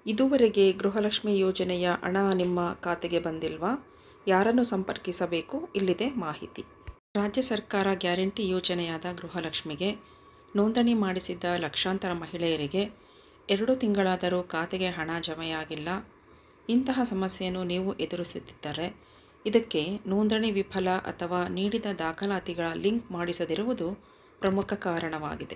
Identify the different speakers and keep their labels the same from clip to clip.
Speaker 1: ಇದುವರೆಗೆ ಗೃಹಲಕ್ಷ್ಮಿ ಯೋಜನೆಯ ಹಣ ನಿಮ್ಮ ಖಾತೆಗೆ ಬಂದಿಲ್ವಾ ಯಾರನ್ನು ಸಂಪರ್ಕಿಸಬೇಕು ಇಲ್ಲಿದೆ ಮಾಹಿತಿ ರಾಜ್ಯ ಸರ್ಕಾರ ಗ್ಯಾರಂಟಿ ಯೋಜನೆಯಾದ ಗೃಹಲಕ್ಷ್ಮಿಗೆ ನೋಂದಣಿ ಮಾಡಿಸಿದ್ದ ಲಕ್ಷಾಂತರ ಮಹಿಳೆಯರಿಗೆ ಎರಡು ತಿಂಗಳಾದರೂ ಖಾತೆಗೆ ಹಣ ಜಮೆಯಾಗಿಲ್ಲ ಇಂತಹ ಸಮಸ್ಯೆಯನ್ನು ನೀವು ಎದುರಿಸುತ್ತಿದ್ದರೆ ಇದಕ್ಕೆ ನೋಂದಣಿ ವಿಫಲ ಅಥವಾ ನೀಡಿದ ದಾಖಲಾತಿಗಳ ಲಿಂಕ್ ಮಾಡಿಸದಿರುವುದು ಪ್ರಮುಖ ಕಾರಣವಾಗಿದೆ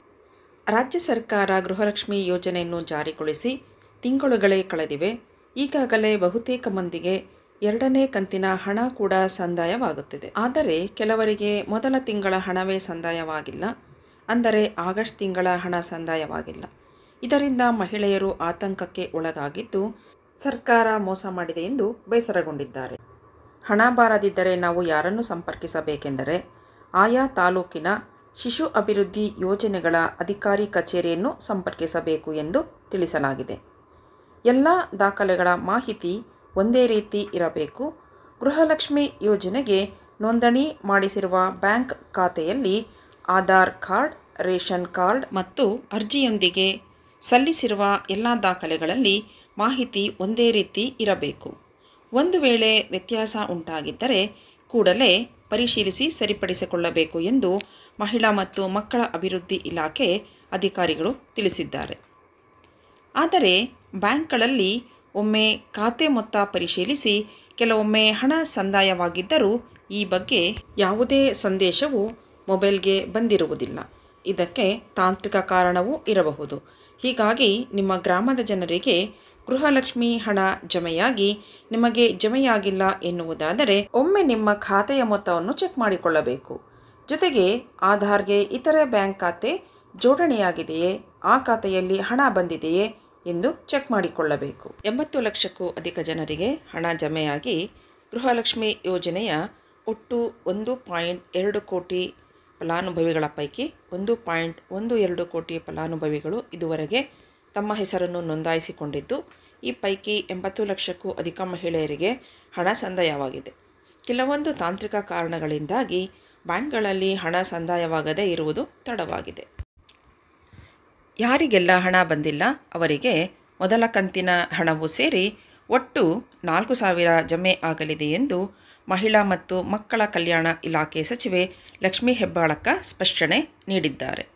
Speaker 1: ರಾಜ್ಯ ಸರ್ಕಾರ ಗೃಹಲಕ್ಷ್ಮಿ ಯೋಜನೆಯನ್ನು ಜಾರಿಗೊಳಿಸಿ ತಿಂಗಳುಗಳೇ ಕಳೆದಿವೆ ಈಗಾಗಲೇ ಬಹುತೇಕ ಮಂದಿಗೆ ಎರಡನೇ ಕಂತಿನ ಹಣ ಕೂಡ ಸಂದಾಯವಾಗುತ್ತಿದೆ ಆದರೆ ಕೆಲವರಿಗೆ ಮೊದಲ ತಿಂಗಳ ಹಣವೇ ಸಂದಾಯವಾಗಿಲ್ಲ ಅಂದರೆ ಆಗಸ್ಟ್ ತಿಂಗಳ ಹಣ ಸಂದಾಯವಾಗಿಲ್ಲ ಇದರಿಂದ ಮಹಿಳೆಯರು ಆತಂಕಕ್ಕೆ ಒಳಗಾಗಿದ್ದು ಸರ್ಕಾರ ಮೋಸ ಮಾಡಿದೆ ಎಂದು ಬೇಸರಗೊಂಡಿದ್ದಾರೆ ಹಣ ಬಾರದಿದ್ದರೆ ನಾವು ಯಾರನ್ನು ಸಂಪರ್ಕಿಸಬೇಕೆಂದರೆ ಆಯಾ ತಾಲೂಕಿನ ಶಿಶು ಅಭಿವೃದ್ಧಿ ಯೋಜನೆಗಳ ಅಧಿಕಾರಿ ಕಚೇರಿಯನ್ನು ಸಂಪರ್ಕಿಸಬೇಕು ಎಂದು ತಿಳಿಸಲಾಗಿದೆ ಎಲ್ಲ ದಾಖಲೆಗಳ ಮಾಹಿತಿ ಒಂದೇ ರೀತಿ ಇರಬೇಕು ಗೃಹಲಕ್ಷ್ಮಿ ಯೋಜನೆಗೆ ನೋಂದಣಿ ಮಾಡಿಸಿರುವ ಬ್ಯಾಂಕ್ ಖಾತೆಯಲ್ಲಿ ಆಧಾರ್ ಕಾರ್ಡ್ ರೇಷನ್ ಕಾರ್ಡ್ ಮತ್ತು ಅರ್ಜಿಯೊಂದಿಗೆ ಸಲ್ಲಿಸಿರುವ ಎಲ್ಲ ದಾಖಲೆಗಳಲ್ಲಿ ಮಾಹಿತಿ ಒಂದೇ ರೀತಿ ಇರಬೇಕು ಒಂದು ವೇಳೆ ವ್ಯತ್ಯಾಸ ಉಂಟಾಗಿದ್ದರೆ ಕೂಡಲೇ ಪರಿಶೀಲಿಸಿ ಸರಿಪಡಿಸಿಕೊಳ್ಳಬೇಕು ಎಂದು ಮಹಿಳಾ ಮತ್ತು ಮಕ್ಕಳ ಅಭಿವೃದ್ಧಿ ಇಲಾಖೆ ಅಧಿಕಾರಿಗಳು ತಿಳಿಸಿದ್ದಾರೆ ಆದರೆ ಬ್ಯಾಂಕ್ಗಳಲ್ಲಿ ಒಮ್ಮೆ ಖಾತೆ ಮೊತ್ತ ಪರಿಶೀಲಿಸಿ ಕೆಲವೊಮ್ಮೆ ಹಣ ಸಂದಾಯವಾಗಿದ್ದರೂ ಈ ಬಗ್ಗೆ ಯಾವುದೇ ಸಂದೇಶವು ಮೊಬೈಲ್ಗೆ ಬಂದಿರುವುದಿಲ್ಲ ಇದಕ್ಕೆ ತಾಂತ್ರಿಕ ಕಾರಣವೂ ಇರಬಹುದು ಹೀಗಾಗಿ ನಿಮ್ಮ ಗ್ರಾಮದ ಜನರಿಗೆ ಗೃಹಲಕ್ಷ್ಮಿ ಹಣ ಜಮೆಯಾಗಿ ನಿಮಗೆ ಜಮೆಯಾಗಿಲ್ಲ ಎನ್ನುವುದಾದರೆ ಒಮ್ಮೆ ನಿಮ್ಮ ಖಾತೆಯ ಮೊತ್ತವನ್ನು ಚೆಕ್ ಮಾಡಿಕೊಳ್ಳಬೇಕು ಜೊತೆಗೆ ಆಧಾರ್ಗೆ ಇತರೆ ಬ್ಯಾಂಕ್ ಖಾತೆ ಜೋಡಣೆಯಾಗಿದೆಯೇ ಆ ಖಾತೆಯಲ್ಲಿ ಹಣ ಬಂದಿದೆಯೇ ಎಂದು ಚೆಕ್ ಮಾಡಿಕೊಳ್ಳಬೇಕು ಎಂಬತ್ತು ಲಕ್ಷಕ್ಕೂ ಅಧಿಕ ಜನರಿಗೆ ಹಣ ಜಮೆಯಾಗಿ ಗೃಹಲಕ್ಷ್ಮಿ ಯೋಜನೆಯ ಒಟ್ಟು ಒಂದು ಪಾಯಿಂಟ್ ಎರಡು ಕೋಟಿ ಫಲಾನುಭವಿಗಳ ಪೈಕಿ ಒಂದು ಪಾಯಿಂಟ್ ಒಂದು ಎರಡು ಕೋಟಿ ಫಲಾನುಭವಿಗಳು ಇದುವರೆಗೆ ತಮ್ಮ ಹೆಸರನ್ನು ನೋಂದಾಯಿಸಿಕೊಂಡಿದ್ದು ಈ ಪೈಕಿ ಎಂಬತ್ತು ಲಕ್ಷಕ್ಕೂ ಅಧಿಕ ಮಹಿಳೆಯರಿಗೆ ಹಣ ಸಂದಾಯವಾಗಿದೆ ಕೆಲವೊಂದು ತಾಂತ್ರಿಕ ಕಾರಣಗಳಿಂದಾಗಿ ಬ್ಯಾಂಕ್ಗಳಲ್ಲಿ ಹಣ ಸಂದಾಯವಾಗದೇ ಇರುವುದು ತಡವಾಗಿದೆ ಯಾರಿಗೆಲ್ಲ ಹಣ ಬಂದಿಲ್ಲ ಅವರಿಗೆ ಮೊದಲ ಕಂತಿನ ಹಣವು ಸೇರಿ ಒಟ್ಟು ನಾಲ್ಕು ಸಾವಿರ ಜಮೆ ಆಗಲಿದೆ ಎಂದು ಮಹಿಳಾ ಮತ್ತು ಮಕ್ಕಳ ಕಲ್ಯಾಣ ಇಲಾಖೆ ಸಚಿವೆ ಲಕ್ಷ್ಮೀ ಹೆಬ್ಬಾಳಕ್ಕ ಸ್ಪಷ್ಟನೆ ನೀಡಿದ್ದಾರೆ